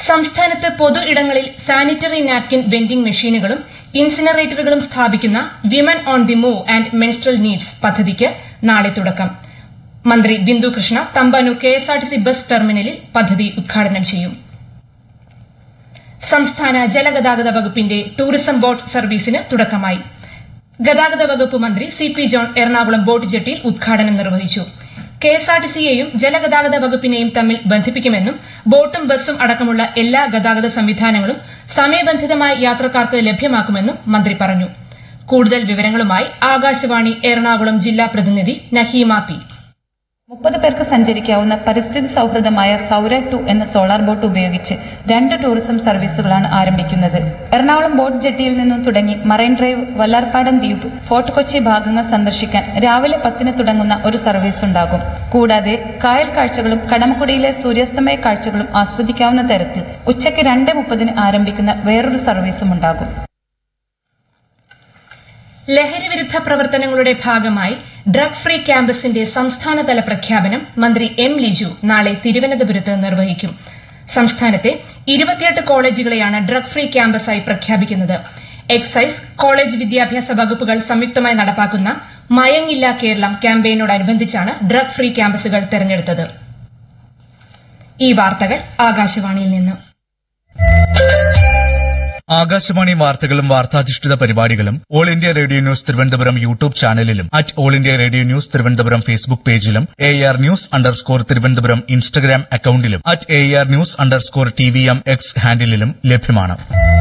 സംസ്ഥാനത്ത് പൊതു ഇടങ്ങളിൽ സാനിറ്ററി നാപ്കിൻ വെൻഡിംഗ് മെഷീനുകളും ഇൻസിനറേറ്ററുകളും സ്ഥാപിക്കുന്ന women on the move and menstrual needs പദ്ധതിക്ക് നാളെ തുടക്കം മന്ത്രി ബിന്ദു കൃഷ്ണ തമ്പാനൂർ കെഎസ്ആർടിസി ബസ് ടെർമിനലിൽ പദ്ധതി ഉദ്ഘാടനം ചെയ്യും സംസ്ഥാന ജലഗതാഗത വകുപ്പിന്റെ ടൂറിസം ബോട്ട് സർവീസിന് തുടക്കമായി ഗതാഗത വകുപ്പ് മന്ത്രി C P John Ernakulam boat ജെട്ടിയിൽ ഉദ്ഘാടനം നിർവഹിച്ചു കെഎസ്ആർടിസിയെയും ജലഗതാഗത വകുപ്പിനെയും തമ്മിൽ ബന്ധിപ്പിക്കുമെന്നും ബോട്ടും ബസ്സും അടക്കമുള്ള എല്ലാ ഗതാഗത സംവിധാനങ്ങളും സമയബന്ധിതമായി യാത്രക്കാർക്ക് ലഭ്യമാക്കുമെന്നും മന്ത്രി പറഞ്ഞു കൂടുതൽ വിവരങ്ങളുമായി ആകാശവാണി എറണാകുളം ജില്ലാ പ്രതിനിധി നഹീമ പി മുപ്പത് പേർക്ക് സഞ്ചരിക്കാവുന്ന പരിസ്ഥിതി സൗഹൃദമായ സൗര ടു എന്ന സോളാർ ബോട്ട് ഉപയോഗിച്ച് രണ്ട് ടൂറിസം സർവീസുകളാണ് ആരംഭിക്കുന്നത് എറണാകുളം ബോട്ട് ജെട്ടിയിൽ നിന്നും തുടങ്ങി മറൈൻ ഡ്രൈവ് വല്ലാർപാടം ദ്വീപ് ഫോർട്ട് കൊച്ചി ഭാഗങ്ങൾ സന്ദർശിക്കാൻ രാവിലെ പത്തിന് തുടങ്ങുന്ന ഒരു സർവീസ് ഉണ്ടാകും കൂടാതെ കായൽ കാഴ്ചകളും കടമക്കുടിയിലെ സൂര്യാസ്തമയ കാഴ്ചകളും ആസ്വദിക്കാവുന്ന തരത്തിൽ ഉച്ചയ്ക്ക് രണ്ട് മുപ്പതിന് ആരംഭിക്കുന്ന വേറൊരു സർവീസും ഉണ്ടാകും ലഹരിവിരുദ്ധ പ്രവർത്തനങ്ങളുടെ ഭാഗമായി ഡ്രഗ് ഫ്രീ ക്യാമ്പസിന്റെ സംസ്ഥാനതല പ്രഖ്യാപനം മന്ത്രി എം ലിജു നാളെ തിരുവനന്തപുരത്ത് നിർവഹിക്കും സംസ്ഥാനത്തെ ഇരുപത്തിയെട്ട് കോളേജുകളെയാണ് ഡ്രഗ് ഫ്രീ ക്യാമ്പസായി പ്രഖ്യാപിക്കുന്നത് എക്സൈസ് കോളേജ് വിദ്യാഭ്യാസ വകുപ്പുകൾ സംയുക്തമായി നടപ്പാക്കുന്ന മയങ്ങില്ല കേരളം ക്യാമ്പയിനോടനുബന്ധിച്ചാണ് ഡ്രഗ് ഫ്രീ ക്യാമ്പസുകൾ തെരഞ്ഞെടുത്തത് ഈ വാർത്തകൾ ആകാശവാണിയിൽ നിന്ന് ആകാശവാണി വാർത്തകളും വാർത്താധിഷ്ഠിത പരിപാടികളും all India radio news Thiruvananthapuram YouTube ചാനലിലും at all India radio news Thiruvananthapuram Facebook പേജിലും A R news underscore Thiruvananthapuram Instagram അക്കൌണ്ടിലും at A R news underscore T V M X ഹാൻഡിലും ലഭ്യമാണ്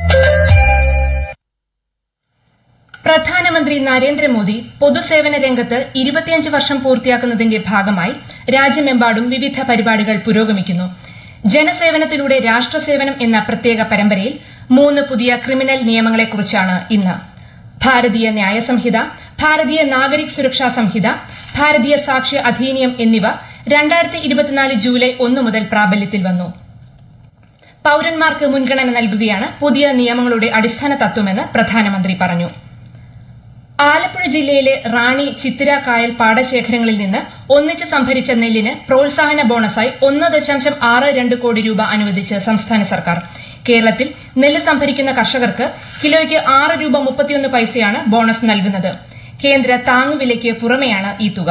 പ്രധാനമന്ത്രി നരേന്ദ്രമോദി പൊതുസേവന രംഗത്ത് ഇരുപത്തിയഞ്ച് വർഷം പൂർത്തിയാക്കുന്നതിന്റെ ഭാഗമായി രാജ്യമെമ്പാടും വിവിധ പരിപാടികൾ പുരോഗമിക്കുന്നു ജനസേവനത്തിലൂടെ രാഷ്ട്രസേവനം എന്ന പ്രത്യേക പരമ്പരയിൽ മൂന്ന് പുതിയ ക്രിമിനൽ നിയമങ്ങളെക്കുറിച്ചാണ് ഇന്ന് ഭാരതീയ ന്യായ സംഹിത ഭാരതീയ നാഗരിക് സുരക്ഷാ സംഹിത ഭാരതീയ സാക്ഷ്യ അധീനിയം എന്നിവ രണ്ടായിരത്തി ഇരുപത്തിനാല് ജൂലൈ ഒന്ന് മുതൽ പ്രാബല്യത്തിൽ വന്നു പൌരന്മാർക്ക് മുൻഗണന നൽകുകയാണ് പുതിയ നിയമങ്ങളുടെ അടിസ്ഥാന തത്വമെന്ന് പ്രധാനമന്ത്രി പറഞ്ഞു ആലപ്പുഴ ജില്ലയിലെ റാണി ചിത്തിര കായൽ പാടശേഖരങ്ങളിൽ നിന്ന് ഒന്നിച്ച് സംഭരിച്ച നെല്ലിന് പ്രോത്സാഹന ബോണസായി ഒന്ന് ദശാംശം ആറ് രണ്ട് കോടി രൂപ അനുവദിച്ച് സംസ്ഥാന സർക്കാർ കേരളത്തിൽ നെല്ല് സംഭരിക്കുന്ന കർഷകർക്ക് കിലോയ്ക്ക് ആറ് രൂപ മുപ്പത്തിയൊന്ന് പൈസയാണ് ബോണസ് നൽകുന്നത് കേന്ദ്ര താങ്ങുവിലയ്ക്ക് പുറമെയാണ് ഈ തുക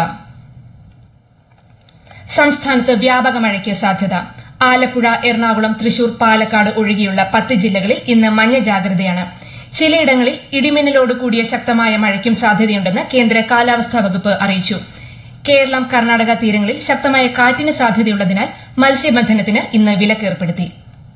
സംസ്ഥാനത്ത് വ്യാപക മഴയ്ക്ക് സാധ്യത ആലപ്പുഴ എറണാകുളം തൃശൂർ പാലക്കാട് ഒഴികെയുള്ള പത്ത് ജില്ലകളിൽ ഇന്ന് മഞ്ഞ ജാഗ്രതയാണ് ചിലയിടങ്ങളിൽ ഇടിമിന്നലോട് കൂടിയ ശക്തമായ മഴയ്ക്കും സാധ്യതയുണ്ടെന്ന് കേന്ദ്ര കാലാവസ്ഥാ വകുപ്പ് അറിയിച്ചു കേരളം കർണാടക തീരങ്ങളിൽ ശക്തമായ കാറ്റിന് സാധ്യതയുള്ളതിനാൽ മത്സ്യബന്ധനത്തിന് ഇന്ന് വിലക്കേർപ്പെടുത്തി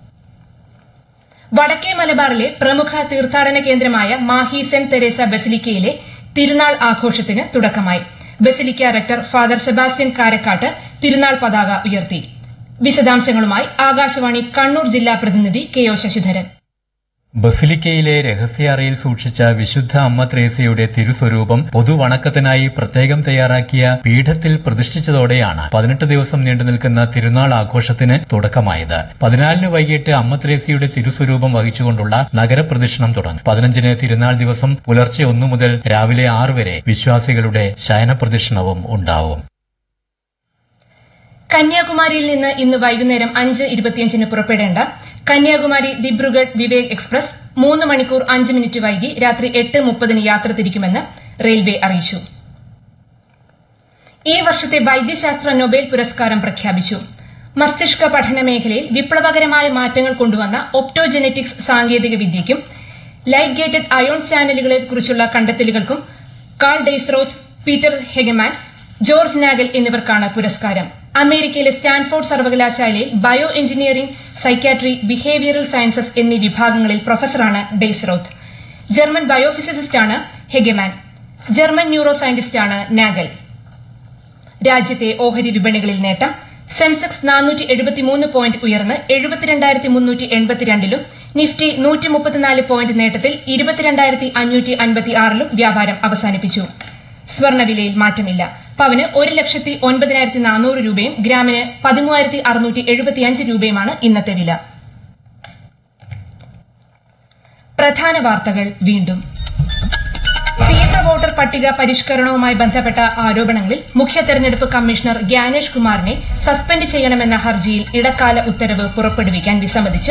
വടക്കേ മലബാറിലെ പ്രമുഖ തീർത്ഥാടന കേന്ദ്രമായ മാഹി സെന്റ് തെരേസ ബസിലിക്കയിലെ തിരുനാൾ ആഘോഷത്തിന് തുടക്കമായി basilica rector father Sebastian Karakkatt തിരുനാൾ പതാക ഉയർത്തി വിശദാംശങ്ങളുമായി ആകാശവാണി കണ്ണൂർ ജില്ലാ പ്രതിനിധി കെ ഒ ശശിധരൻ ബസിലിക്കയിലെ രഹസ്യാറയിൽ സൂക്ഷിച്ച വിശുദ്ധ അമ്മ ത്രേസ്യയുടെ തിരുസ്വരൂപം പൊതുവണക്കത്തിനായി പ്രത്യേകം തയ്യാറാക്കിയ പീഠത്തിൽ പ്രതിഷ്ഠിച്ചതോടെയാണ് പതിനെട്ട് ദിവസം നീണ്ടുനിൽക്കുന്ന തിരുനാൾ ആഘോഷത്തിന് തുടക്കമായത് പതിനാലിന് വൈകിട്ട് അമ്മ ത്രേസ്യയുടെ തിരുസ്വരൂപം വഹിച്ചുകൊണ്ടുള്ള നഗരപ്രദക്ഷിണം തുടങ്ങും പതിനഞ്ചിന് തിരുനാൾ ദിവസം പുലർച്ചെ ഒന്നു മുതൽ രാവിലെ ആറ് വരെ വിശ്വാസികളുടെ ശയനപ്രദക്ഷിണവും ഉണ്ടാവും കന്യാകുമാരിയിൽ നിന്ന് ഇന്ന് വൈകുന്നേരം അഞ്ച് ഇരുപത്തിയഞ്ചിന് പുറപ്പെടേണ്ട കന്യാകുമാരി ദിബ്രുഗഡ് വിവേക് എക്സ്പ്രസ് മൂന്ന് മണിക്കൂർ അഞ്ച് മിനിറ്റ് വൈകി രാത്രി എട്ട് മുപ്പതിന് യാത്ര തിരിക്കുമെന്ന് റെയിൽവേ അറിയിച്ചു ഈ വർഷത്തെ വൈദ്യശാസ്ത്ര നൊബേൽ പുരസ്കാരം പ്രഖ്യാപിച്ചു മസ്തിഷ്ക പഠന മേഖലയിൽ വിപ്ലവകരമായ മാറ്റങ്ങൾ കൊണ്ടുവന്ന ഒപ്റ്റോജെനറ്റിക്സ് സാങ്കേതിക വിദ്യയ്ക്കും ലൈറ്റ് ഗേറ്റഡ് അയോൺ ചാനലുകളെ കുറിച്ചുള്ള കണ്ടെത്തലുകൾക്കും Karl Deisseroth Peter Hegemann Georg Nagel എന്നിവർക്കാണ് പുരസ്കാരം അമേരിക്കയിലെ സ്റ്റാൻഫോർഡ് സർവകലാശാലയിൽ bio engineering psychiatry behavioural sciences എന്നീ വിഭാഗങ്ങളിൽ പ്രൊഫസറാണ് ഡെയ്സ്റോത്ത് ജർമ്മൻ ബയോഫിസിസിസ്റ്റാണ് ഹെഗമാൻ ജർമ്മൻ ന്യൂറോ സയന്റിസ്റ്റാണ് നാഗൽ രാജ്യത്തെ ഓഹരി വിപണികളിൽ നേട്ടം സെൻസെക്സ് നാനൂറ്റി എഴുപത്തിമൂന്ന് പോയിന്റ് ഉയർന്ന് എഴുപത്തിരണ്ടായിരത്തി മുന്നൂറ്റി എൺപത്തിരണ്ടിലും നിഫ്റ്റി നൂറ്റി മുപ്പത്തിനാല് പോയിന്റ് നേട്ടത്തിൽ ഇരുപത്തിരണ്ടായിരത്തി അഞ്ഞൂറ്റി അൻപത്തി ആറിലും വ്യാപാരം അവസാനിപ്പിച്ചു സ്വർണവിലയിൽ മാറ്റമില്ല പവന് ഒരു ലക്ഷത്തി ഒൻപതിനായിരത്തി നാനൂറ് രൂപയും ഗ്രാമിന് പതിമൂവായിരത്തി അറുന്നൂറ്റി എഴുപത്തിയഞ്ച് രൂപയുമാണ് ഇന്നത്തെ വില പ്രധാന വാർത്തകൾ വീണ്ടും തീവ്ര വോട്ടർ പട്ടിക പരിഷ്കരണവുമായി ബന്ധപ്പെട്ട ആരോപണങ്ങളിൽ മുഖ്യ തെരഞ്ഞെടുപ്പ് കമ്മീഷണർ ഗ്യാനേഷ് കുമാറിനെ സസ്പെൻഡ് ചെയ്യണമെന്ന ഹർജിയിൽ ഇടക്കാല ഉത്തരവ് പുറപ്പെടുവിക്കാൻ വിസമ്മതിച്ച്